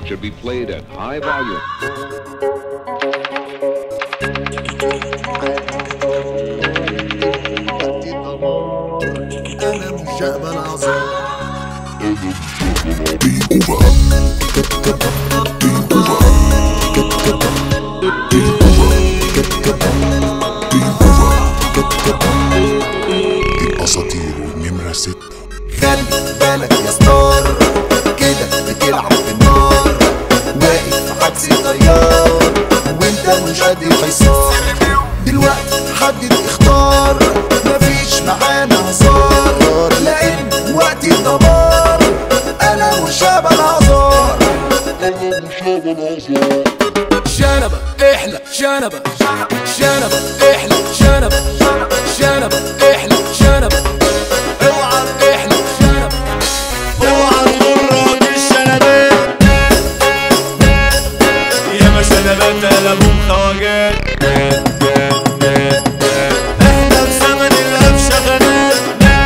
should be played at high volume. انا مش هقبل عذاب الاساطير والنمرة ستة خلي بالك يا ستار كده بتلعب بالنار واقف في حجز طيار وانت مش قادر فيصار دلوقتي حدد اختار مفيش معانا هزار لان وقت الدمار انا مش هبقى العذار شنبة احلى شنبة شنبة احلى شنبة شنبة احلى شنبة اوعى احلى شنبة اوعى تغرك الشنبات يا ما شنبات قلبهم خواجات احنا في زمن الافشخانات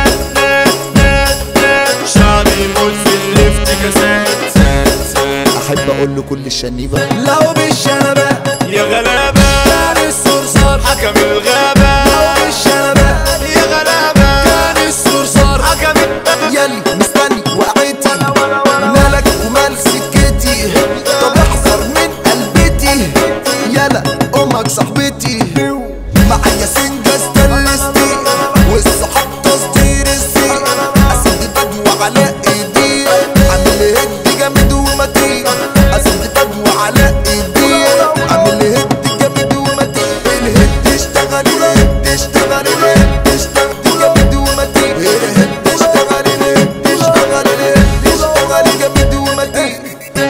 شعب يموت في الافتكاسات احب اقول لكل الشنيبه لو بالشنبة يا غلابة كان الصرصار حكم الغابة لو بالشنبة يا غلابة كان الصرصار حكم يلي مستني وقعتي مالك ومال سكتي طب احذر من قلبتي يلا امك صاحبتي معايا سنجة ستانلستي والصحاب تصدير الزيت اسد بدو على ايدي عامل هد جامد ومتين اسد بدو على ايدي عامل هد جامد ومتين الهد اشتغل الهد اشتغل الهد اشتغل جامد ومتين الهد اشتغل الهد اشتغل الهد اشتغل جامد ومتين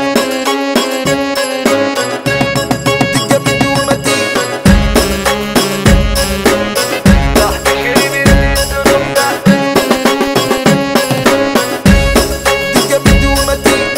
جامد ومتين جامد ومتين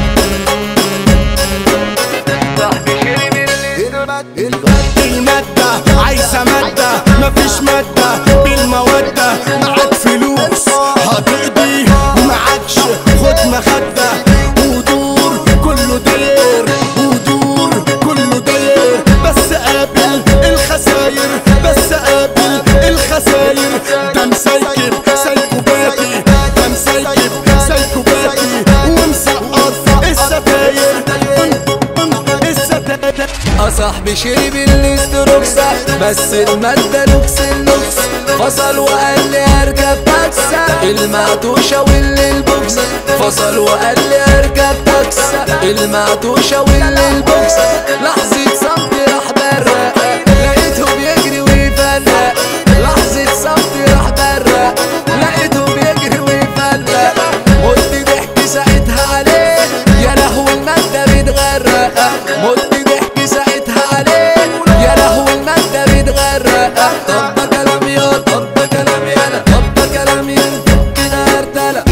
المادة عايزة مادة مفيش مادة بالمودة معاك فلوس هتقضي معاكش خد مخدة ودور كله داير ودور كله داير بس قابل الخساير بس قابل الخساير ده مسيكب سايكوباتي ده مسيكب سايكوباتي ومسقط الستاير الستاير صاحبي شرب الاستروكسا بس المادة لوكس اللوكس فصل وقال لي اركب تاكسا المعتوشة واللي البوكس فصل وقال لي اركب تاكسا المعتوشة واللي البوكس لحظة صمت راح برق لقيته بيجري ويفلق لحظة صمت راح برق لقيته بيجري ويفلق مت ضحك ساعتها عليه يا لهو المادة بتغرق مت ضحك ساعتها عليه يا لهو المادة بتغرق طب ده كلام يا طب ده كلام يالا طب ده كلام ينفك كده ارتلق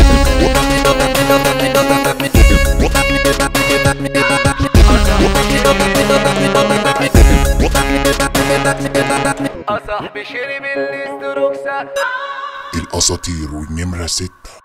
صاحبي شرب الاستروكسا الاساطير والنمرة ستة